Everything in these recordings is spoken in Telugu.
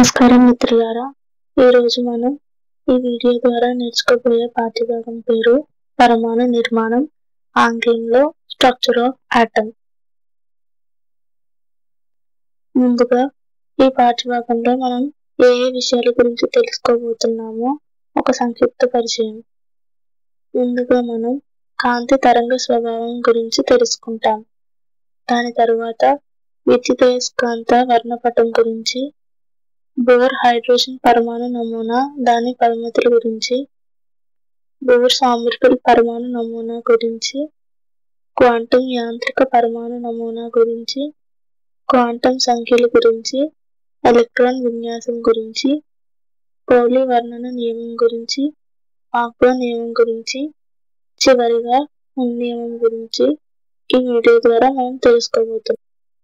నమస్కారం మిత్రులారా ఈరోజు మనం ఈ వీడియో ద్వారా నేర్చుకోబోయే పాఠ్యభాగం పేరు పరమాణు నిర్మాణం ఆంగ్లంలో స్ట్రక్చర్ ఆఫ్ ఆటమ్ ముందుగా ఈ పాఠ్యభాగంలో మనం ఏ ఏ విషయాల గురించి తెలుసుకోబోతున్నామో ఒక సంక్షిప్త పరిచయం ముందుగా మనం కాంతి తరంగ స్వభావం గురించి తెలుసుకుంటాం దాని తరువాత విద్యుదయస్కాంత వర్ణపటం గురించి బోర్ హైడ్రోజన్ పరమాణు నమూనా దాని పరిమితుల గురించి బోర్ సామర్పిల్ పరమాణు నమూనా గురించి క్వాంటం యాంత్రిక పరమాణు నమూనా గురించి క్వాంటం సంఖ్యల గురించి ఎలక్ట్రాన్ విన్యాసం గురించి పౌలి వర్ణన నియమం గురించి ఆక్వా నియమం గురించి చివరిగా హున్ నియమం గురించి ఈ వీడియో ద్వారా మనం తెలుసుకోబోతున్నాం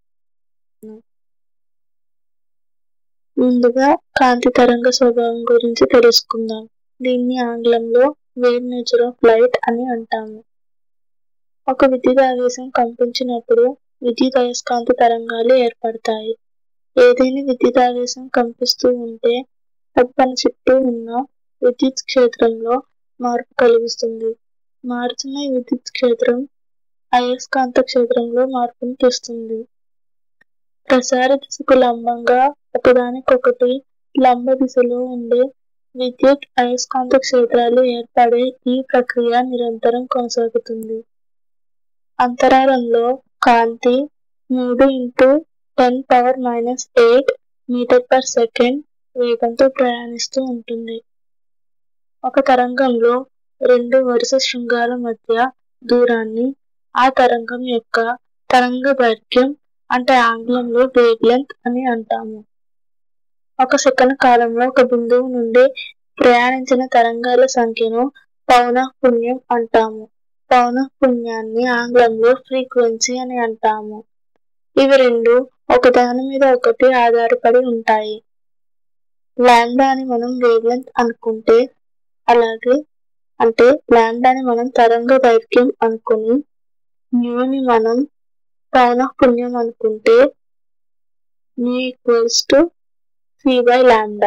ముందుగా కాంతి తరంగ స్వభావం గురించి తెలుసుకుందాం దీన్ని ఆంగ్లంలో వేవ్ నేచర్ ఆఫ్ లైట్ అని అంటాము ఒక విద్యుత్ ఆవేశం కంపించినప్పుడు విద్యుత్ అయస్కాంత తరంగాలు ఏర్పడతాయి ఏదైనా విద్యుత్ ఆవేశం కంపిస్తూ ఉంటే అది తన చుట్టూ ఉన్న విద్యుత్ క్షేత్రంలో మార్పు కలిగిస్తుంది మారుతున్న ఈ విద్యుత్ క్షేత్రం అయస్కాంత క్షేత్రంలో మార్పును తెస్తుంది ప్రసార దిశకు లంబంగా ఒకదానికొకటి లంబ దిశలో ఉండే విద్యుత్ అయస్కాంత క్షేత్రాలు ఏర్పడే ఈ ప్రక్రియ నిరంతరం కొనసాగుతుంది అంతరాలంలో కాంతి మూడు into ten power minus eight metre per second వేగంతో ప్రయాణిస్తూ ఉంటుంది ఒక తరంగంలో రెండు వరుస శృంగాల మధ్య దూరాన్ని ఆ తరంగం యొక్క తరంగ దైర్ఘ్యం అంటే ఆంగ్లంలో వేవ్ లెంత్ అని అంటాము ఒక సెకండ్ కాలంలో ఒక బిందువు నుండి ప్రయాణించిన తరంగాల సంఖ్యను పౌన పుణ్యం అంటాము పౌన పుణ్యాన్ని ఆంగ్లంలో ఫ్రీక్వెన్సీ అని అంటాము ఇవి రెండు ఒకదాని మీద ఒకటి ఆధారపడి ఉంటాయి ల్యాండాని మనం వేవ్ లెంత్ అనుకుంటే అలాగే అంటే ల్యాండాని మనం తరంగ దైర్ఘ్యం అనుకుని న్యూని మనం పౌన పుణ్యం అనుకుంటే nu equals to C by lambda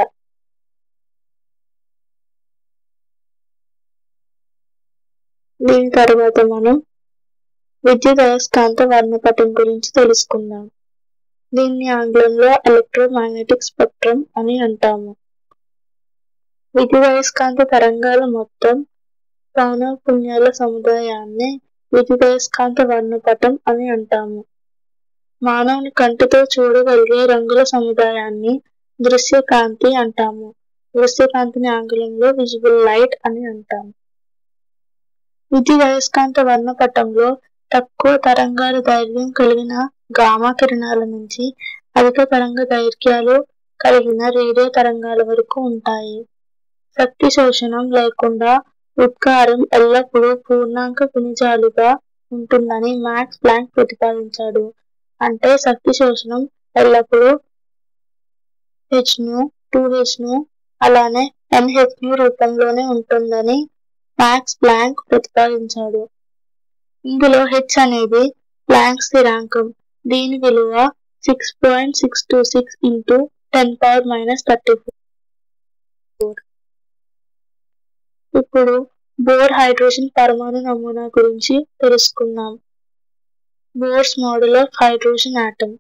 దీని తర్వాత మనం విద్యుత్ అయస్కాంత వర్ణపటం గురించి తెలుసుకుందాం దీన్ని ఆంగ్లంలో ఎలక్ట్రోమాగ్నెటిక్ స్పెక్ట్రమ్ అని అంటాము విద్యుత్ అయస్కాంత తరంగాల మొత్తం పౌన పుణ్యాల సముదాయాన్ని విద్యుదయస్కాంత వర్ణపటం అని అంటాము మానవుని కంటితో చూడగలిగే రంగుల సముదాయాన్ని దృశ్యకాంతి అంటాము దృశ్యకాంతిని ఆంగ్లంలో విజిబుల్ లైట్ అని అంటాము విద్యుదయస్కాంత వర్ణపటంలో తక్కువ తరంగాల దైర్ఘ్యం కలిగిన గామా కిరణాల నుంచి అధిక తరంగ దైర్ఘ్యాలు కలిగిన రేడియో తరంగాల వరకు ఉంటాయి శక్తి శోషణం లేకుండా ఉద్గారం ఎల్లప్పుడూ పూర్ణాంక గుణిజాలుగా ఉంటుందని మ్యాక్స్ ప్లాంక్ ప్రతిపాదించాడు అంటే శక్తి శోషణం ఎల్లప్పుడూ హెచ్ను టూ హెచ్ను అలానే ఎన్హెచ్ను రూపంలోనే ఉంటుందని మ్యాక్స్ ప్లాంక్ ప్రతిపాదించాడు ఇందులో హెచ్ అనేది ప్లాంక్ స్థిరాంకం దీని విలువ six point six two six into ten power minus thirty four ఇప్పుడు బోర్ హైడ్రోజన్ పరమాణు నమూనా గురించి తెలుసుకుందాం Bohr's model of hydrogen atom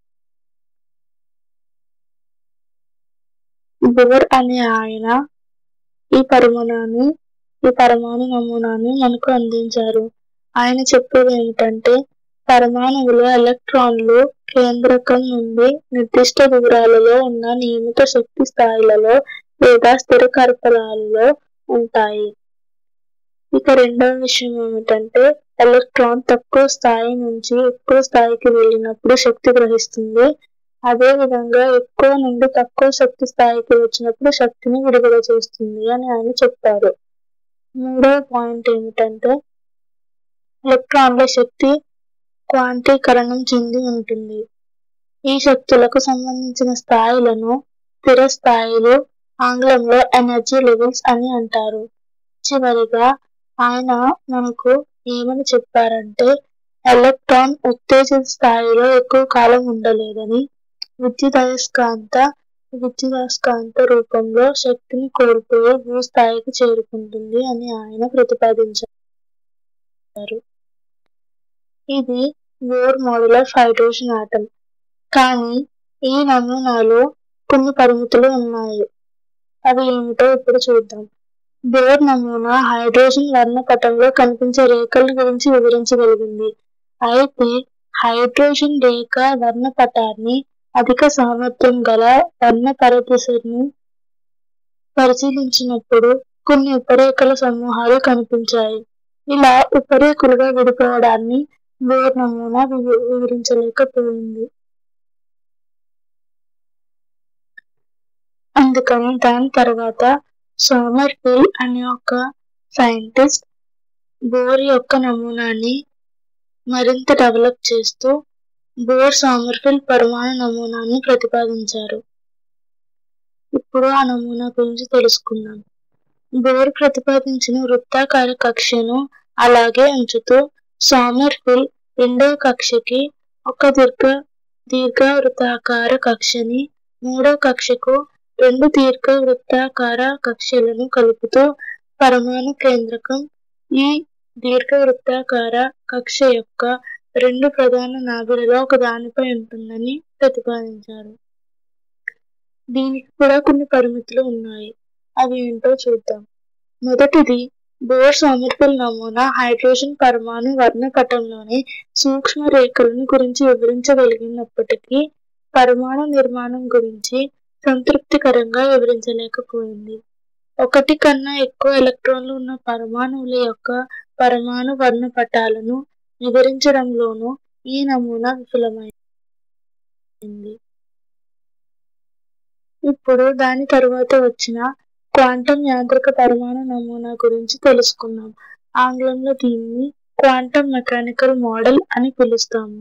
Bohr అనే ఆయన ఈ పరమాణాన్ని ఈ పరమాణు నమూనాన్ని మనకు అందించారు ఆయన చెప్పేది ఏమిటంటే పరమాణువులో ఎలక్ట్రాన్లు కేంద్రకం నుండి నిర్దిష్ట దూరాలలో ఉన్న నియమిత శక్తి స్థాయిలలో లేదా స్థిర కర్పలాలలో ఉంటాయి ఇక రెండవ విషయం ఏమిటంటే ఎలక్ట్రాన్ తక్కువ స్థాయి నుంచి ఎక్కువ స్థాయికి వెళ్ళినప్పుడు శక్తి గ్రహిస్తుంది అదే విధంగా ఎక్కువ నుండి తక్కువ శక్తి స్థాయికి వచ్చినప్పుడు శక్తిని విడుదల చేస్తుంది అని ఆయన చెప్పారు మూడవ పాయింట్ ఏమిటంటే ఎలక్ట్రాన్ల శక్తి క్వాంటీకరణం చెంది ఉంటుంది ఈ శక్తులకు సంబంధించిన స్థాయిలను స్థిర స్థాయిలు ఆంగ్లంలో ఎనర్జీ లెవెల్స్ అని అంటారు చివరిగా ఆయన మనకు ఏమని చెప్పారంటే ఎలక్ట్రాన్ ఉత్తేజిత స్థాయిలో ఎక్కువ కాలం ఉండలేదని విద్యుదయస్కాంత విద్యుదయస్కాంత రూపంలో శక్తిని కోల్పోయి భూస్థాయికి చేరుకుంటుంది అని ఆయన ప్రతిపాదించారు ఇది Bohr model of hydrogen atom కానీ ఈ నమూనాలో కొన్ని పరిమితులు ఉన్నాయి అవి ఏమిటో ఇప్పుడు చూద్దాం బోర్ నమూనా హైడ్రోజన్ వర్ణపటంలో కనిపించే రేఖల గురించి వివరించగలిగింది అయితే హైడ్రోజన్ రేఖ వర్ణపటాన్ని అధిక సామర్థ్యం గల వర్ణ పరదిశను పరిశీలించినప్పుడు కొన్ని ఉపరేఖల సమూహాలు కనిపించాయి ఇలా ఉపరేఖలుగా విడిపోవడాన్ని బోర్ నమూనా వివ- వివరించలేకపోయింది అందుకని దాని తర్వాత సోమర్ఫిల్ అనే ఒక సైంటిస్ట్ బోర్ యొక్క నమూనాని మరింత డెవలప్ చేస్తూ బోర్ సోమర్ఫిల్ పరమాణు నమూనాన్ని ప్రతిపాదించారు ఇప్పుడు ఆ నమూనా గురించి తెలుసుకుందాం బోర్ ప్రతిపాదించిన వృత్తాకార కక్షను అలాగే ఉంచుతూ సోమర్ఫిల్ రెండవ కక్షకి ఒక దీర్ఘ దీర్ఘ వృత్తాకార కక్షని మూడో కక్షకు రెండు దీర్ఘ వృత్తాకార కక్షలను కలుపుతూ పరమాణు కేంద్రకం ఈ దీర్ఘ వృత్తాకార కక్ష యొక్క రెండు ప్రధాన నాభిలలో ఒక దానిపై ఉంటుందని ప్రతిపాదించారు దీనికి కూడా కొన్ని పరిమితులు ఉన్నాయి అవి ఏంటో చూద్దాం మొదటిది బోర్ సోమర్ఫిల్ నమూనా హైడ్రోజన్ పరమాణు వర్ణపటంలోని సూక్ష్మ రేఖలను గురించి వివరించగలిగినప్పటికీ పరమాణు నిర్మాణం గురించి సంతృప్తికరంగా వివరించలేకపోయింది ఒకటి కన్నా ఎక్కువ ఎలక్ట్రాన్లు ఉన్న పరమాణువుల యొక్క పరమాణు వర్ణపటాలను వివరించడంలోనూ ఈ నమూనా విఫలమైంది ఇప్పుడు దాని తరువాత వచ్చిన క్వాంటం యాంత్రిక పరమాణు నమూనా గురించి తెలుసుకుందాం ఆంగ్లంలో దీన్ని క్వాంటం మెకానికల్ మోడల్ అని పిలుస్తాము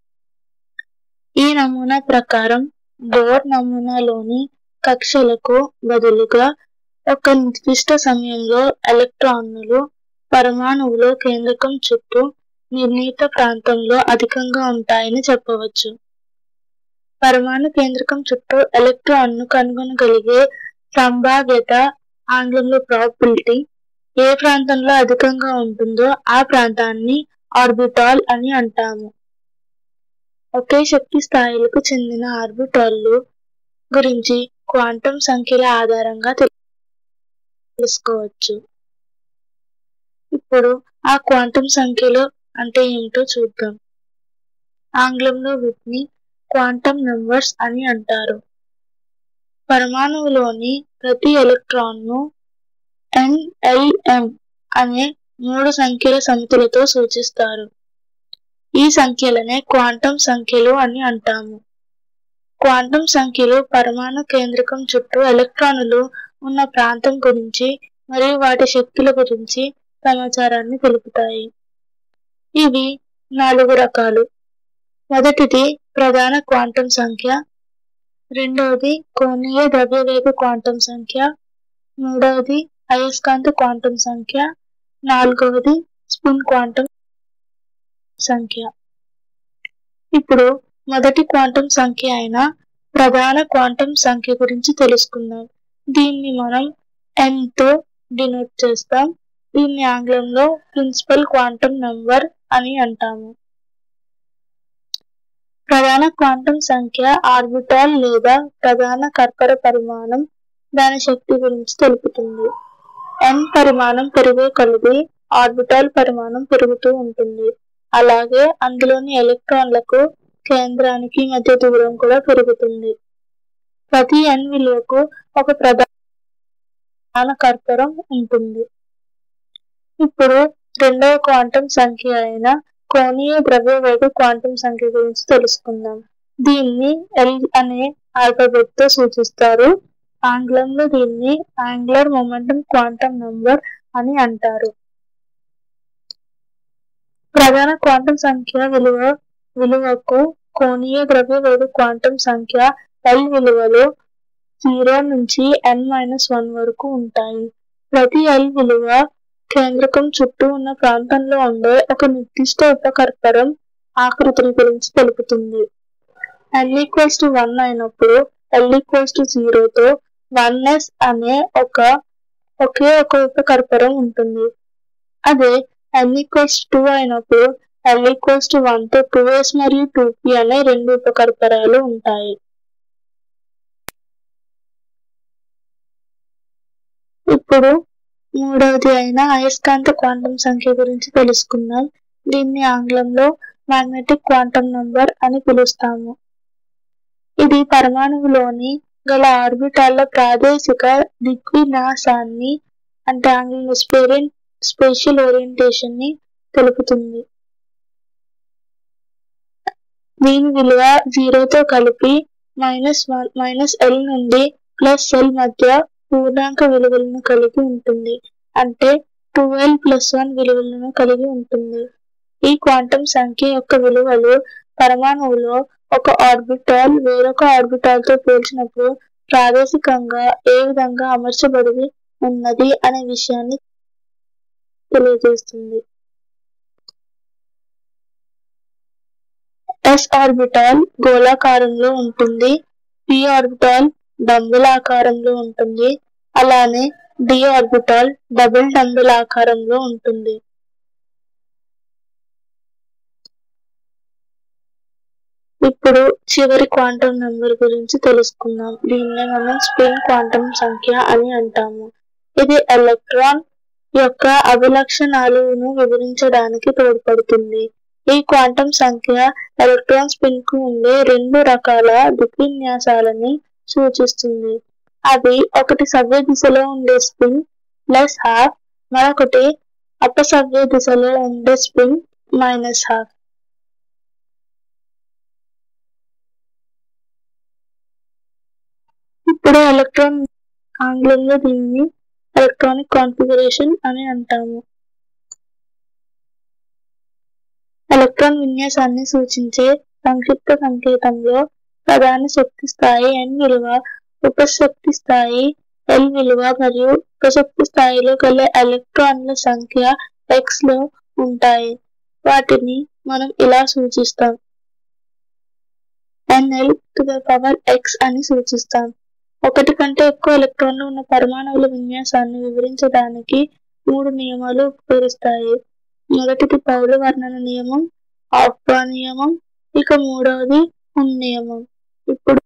ఈ నమూనా ప్రకారం బోర్ నమూనాలోని కక్షలకు బదులుగా ఒక నిర్దిష్ట సమయంలో ఎలక్ట్రాన్లు పరమాణువులో కేంద్రకం చుట్టూ నిర్ణీత ప్రాంతంలో అధికంగా ఉంటాయని చెప్పవచ్చు పరమాణు కేంద్రకం చుట్టూ ఎలక్ట్రాన్ ను కనుగొనగలిగే సంభావ్యత ఆంగ్లంలో ప్రాబిలిటీ ఏ ప్రాంతంలో అధికంగా ఉంటుందో ఆ ప్రాంతాన్ని ఆర్బిటాల్ అని అంటాము ఒకే శక్తి స్థాయిలకు చెందిన ఆర్బిటాల్లు గురించి క్వాంటం సంఖ్యల ఆధారంగా తెలుసుకోవచ్చు ఇప్పుడు ఆ క్వాంటం సంఖ్యలు అంటే ఏమిటో చూద్దాం ఆంగ్లంలో వీటిని క్వాంటం నెంబర్స్ అని అంటారు పరమాణువులోని ప్రతి ఎలక్ట్రాన్ ను ఎన్ఎల్ఎం అనే మూడు సంఖ్యల సమితులతో సూచిస్తారు ఈ సంఖ్యలనే క్వాంటం సంఖ్యలు అని అంటాము క్వాంటం సంఖ్యలు పరమాణు కేంద్రకం చుట్టూ ఎలక్ట్రానులు ఉన్న ప్రాంతం గురించి మరియు వాటి శక్తుల గురించి సమాచారాన్ని తెలుపుతాయి ఇవి నాలుగు రకాలు మొదటిది ప్రధాన క్వాంటం సంఖ్య రెండవది కోణీయ ద్రవ్యవేగ క్వాంటం సంఖ్య మూడవది అయస్కాంత క్వాంటం సంఖ్య నాలుగవది స్పిన్ క్వాంటం సంఖ్య ఇప్పుడు మొదటి క్వాంటం సంఖ్య అయిన ప్రధాన క్వాంటం సంఖ్య గురించి తెలుసుకుందాం దీన్ని మనం n తో డినోట్ చేస్తాం దీన్ని ఆంగ్లంలో ప్రిన్సిపల్ క్వాంటం నంబర్ అని అంటాము ప్రధాన క్వాంటం సంఖ్య ఆర్బిటాల్ లేదా ప్రధాన కర్కర పరిమాణం దాని శక్తి గురించి తెలుపుతుంది n పరిమాణం పెరిగే కొలది ఆర్బిటాల్ పరిమాణం పెరుగుతూ ఉంటుంది అలాగే అందులోని ఎలక్ట్రాన్లకు కేంద్రానికి మధ్య దూరం కూడా పెరుగుతుంది ప్రతి n విలువకు ఒక ప్రధాన కర్కరం ఉంటుంది ఇప్పుడు రెండవ క్వాంటం సంఖ్య అయిన కోణీయ ద్రవ్యవేగ క్వాంటం సంఖ్య గురించి తెలుసుకుందాం దీన్ని ఎల్ అనే ఆల్ఫాబెట్ తో సూచిస్తారు ఆంగ్లంలో దీన్ని యాంగులర్ మొమెంటం క్వాంటం నంబర్ అని అంటారు ప్రధాన క్వాంటం సంఖ్య విలువ విలువకు కోణీయ ద్రవ్యవేగ క్వాంటం సంఖ్య ఎల్ విలువలు జీరో నుంచి ఎన్ మైనస్ వన్ వరకు ఉంటాయి ప్రతి ఎల్ విలువ కేంద్రకం చుట్టూ ఉన్న ప్రాంతంలో ఉండే ఒక నిర్దిష్ట ఉపకర్కరం ఆకృతిని గురించి తెలుపుతుంది ఎన్ ఈక్వల్స్ టు వన్ అయినప్పుడు ఎల్ ఈక్వల్స్ టు జీరోతో వన్ ఎస్ అనే ఒక ఒకే ఒక ఉపకర్పరం ఉంటుంది అదే ఎల్ ఈక్వల్స్ టూ అయినప్పుడు ఎల్ ఈక్వల్స్ టు వన్ తో టూ ఎస్ మరియు టూ పి అనే రెండు ఉపకర్పరాలు ఉంటాయి ఇప్పుడు మూడవది అయిన అయస్కాంత క్వాంటం సంఖ్య గురించి తెలుసుకుందాం దీన్ని ఆంగ్లంలో మ్యాగ్నెటిక్ క్వాంటం నంబర్ అని పిలుస్తాము ఇది పరమాణువులోని గల ఆర్బిటాల్ల ప్రాదేశిక దిగ్విన్యాసాన్ని అంటే ఆంగ్లంలో స్పేరెంట్ స్పేషియల్ ఓరియంటేషన్ ని తెలుపుతుంది దీని విలువ జీరోతో కలిపి మైనస్ వన్ మైనస్ ఎల్ నుండి ప్లస్ ఎల్ మధ్య పూర్ణాంక విలువలను కలిగి ఉంటుంది అంటే ట్వెల్వ్ ప్లస్ వన్ విలువలను కలిగి ఉంటుంది ఈ క్వాంటం సంఖ్య యొక్క విలువలు పరమాణువులో ఒక ఆర్బిటాల్ వేరొక ఆర్బిటాల్ తో పోల్చినప్పుడు ప్రాదేశికంగా ఏ విధంగా అమర్చబడి ఉన్నది అనే విషయాన్ని తెలియజేస్తుంది ఎస్ ఆర్బిటాల్ గోళాకారంలో ఉంటుంది పి ఆర్బిటాల్ డంబుల్ ఆకారంలో ఉంటుంది అలానే డి ఆర్బిటాల్ డబుల్ డంబుల్ ఆకారంలో ఉంటుంది ఇప్పుడు చివరి క్వాంటం నెంబర్ గురించి తెలుసుకుందాం దీన్నే మనం స్పిన్ క్వాంటం సంఖ్య అని అంటాము ఇది ఎలక్ట్రాన్ యొక్క అభిలక్షణాలను వివరించడానికి తోడ్పడుతుంది ఈ క్వాంటం సంఖ్య ఎలక్ట్రాన్ స్పిన్ కు ఉండే రెండు రకాల దిగ్విన్యాసాలని సూచిస్తుంది అవి ఒకటి సవ్య దిశలో ఉండే స్పిన్ ప్లస్ హాఫ్ మరొకటి అపసవ్య దిశలో ఉండే స్పిన్ మైనస్ హాఫ్ ఇప్పుడు ఎలక్ట్రాన్ ఆంగ్లంలో దీన్ని ఎలక్ట్రానిక్ కాన్ఫిగరేషన్ అని అంటాము ఎలక్ట్రాన్ విన్యాసాన్ని సూచించే సంక్షిప్త సంకేతంలో ప్రధాన శక్తి స్థాయి n విలువ ఉపశక్తి స్థాయి L విలువ మరియు ఉపశక్తి స్థాయిలో గల ఎలక్ట్రాన్ల సంఖ్య x లో ఉంటాయి వాటిని మనం ఇలా సూచిస్తాం NL to the power x అని సూచిస్తాం ఒకటి కంటే ఎక్కువ ఎలక్ట్రాన్లు ఉన్న పరమాణువుల విన్యాసాన్ని వివరించడానికి మూడు నియమాలు ఉపకరిస్తాయి మొదటిది పౌల వర్ణన నియమం ఆఫ్బా నియమం ఇక మూడవది హున్ నియమం ఇప్పుడు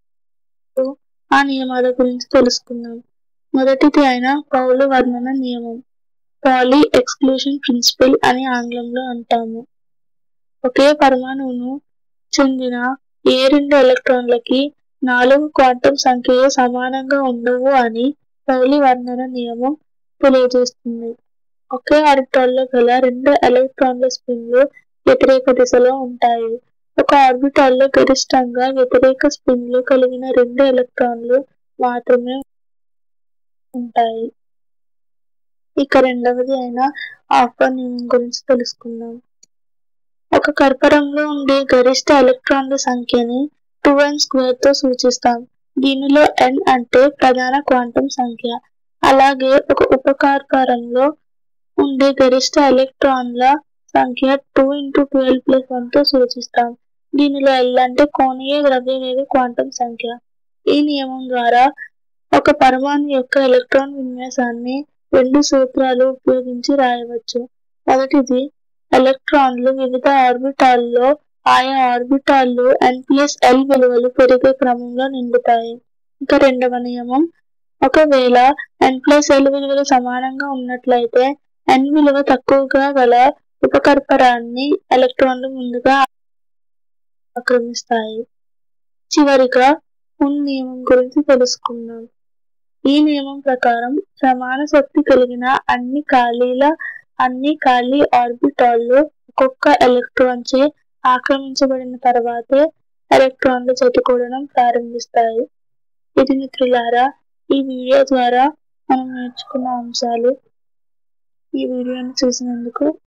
ఆ నియమాల గురించి తెలుసుకుందాం మొదటిది అయిన పౌల వర్ణన నియమం పాలీ ఎక్స్క్లూషన్ ప్రిన్సిపల్ అని ఆంగ్లంలో అంటాము ఒకే పరమాణువును చెందిన ఏ రెండు ఎలక్ట్రాన్లకి నాలుగు క్వాంటం సంఖ్యలు సమానంగా ఉండవు అని పౌలి వర్ణన నియమం తెలియజేస్తుంది ఒకే ఆర్బిటాల్లో గల రెండు ఎలక్ట్రాన్ల స్పిన్లు వ్యతిరేక దిశలో ఉంటాయి ఒక ఆర్బిటాల్లో గరిష్టంగా వ్యతిరేక స్పిన్లు కలిగిన రెండు ఎలక్ట్రాన్లు మాత్రమే ఉంటాయి ఇక రెండవది అయిన ఆఫ్బా నియమం గురించి తెలుసుకుందాం ఒక కర్పరంలో ఉండే గరిష్ట ఎలక్ట్రాన్ల సంఖ్యని టూ ఎన్ స్క్వేర్ తో సూచిస్తాం దీనిలో ఎన్ అంటే ప్రధాన క్వాంటం సంఖ్య అలాగే ఒక ఉపకార్పరంలో ఉండే గరిష్ట ఎలక్ట్రాన్ల సంఖ్య two into twelve plus one తో సూచిస్తాం దీనిలో ఎల్ అంటే కోణీయ ద్రవ్యవేగ క్వాంటం సంఖ్య ఈ నియమం ద్వారా ఒక పరమాణు యొక్క ఎలక్ట్రాన్ విన్యాసాన్ని రెండు సూత్రాలు ఉపయోగించి రాయవచ్చు మొదటిది ఎలక్ట్రాన్లు వివిధ ఆర్బిటాల్లో ఆయా ఆర్బిటాల్లో ఎన్ ప్లస్ ఎల్ విలువలు పెరిగే క్రమంలో నిండుతాయి ఇంకా రెండవ నియమం ఒకవేళ ఎన్ ప్లస్ ఎల్ విలువలు సమానంగా ఉన్నట్లయితే ఎన్ విలువ తక్కువగా గల ఉపకర్పరాన్ని ఎలక్ట్రాన్లు ముందుగా ఆక్రమిస్తాయి చివరిగా హున్ నియమం గురించి తెలుసుకుందాం ఈ నియమం ప్రకారం సమాన శక్తి కలిగిన అన్ని ఖాళీల అన్ని ఖాళీ ఆర్బిటాల్లో ఒక్కొక్క ఎలక్ట్రాన్ చే ఆక్రమించబడిన తర్వాతే ఎలక్ట్రాన్లు జతకూడడం ప్రారంభిస్తాయి ఇది మిత్రులారా ఈ వీడియో ద్వారా మనం నేర్చుకున్న అంశాలు ఈ వీడియోని చూసినందుకు